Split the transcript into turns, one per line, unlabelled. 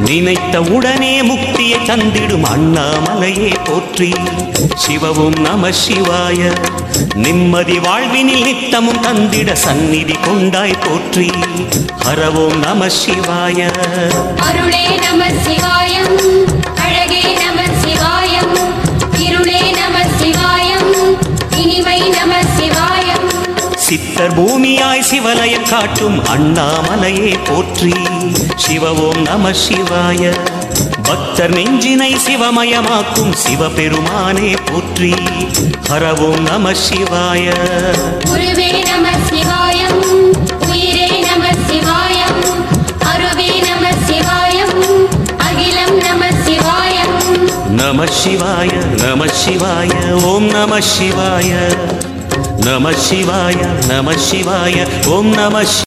நினைத்த உடனே முக்தியை தந்திடும் அண்ணாமலையே போற்றி சிவவும் நம சிவாய நிம்மதி வாழ்வினில் நித்தமும் தந்திட சந்நிதி கொண்டாய் போற்றி ஹரவோம் நம சிவாய
அருளே நம சிவாயம் அழகே நம சிவாயம் இருளே நம சிவாயம் இனிமை நம சிவாயம்
சித்தர் பூமியாய் சிவலயம் காட்டும் அண்ணாமலையே போற்றி சிவவோம் நம சிவாய பக்தர் நெஞ்சினை சிவமயமாக்கும் சிவபெருமானே போற்றி ஹரவோம் நம சிவாய
குருவே நம சிவாயம் உயிரே நம சிவாயம் அருவே நம சிவாயம் அகிலம் நம சிவாயம்
நம சிவாய நம சிவாய ஓம் நம சிவாய நம சிவாய நம சிவாய ஓம் நம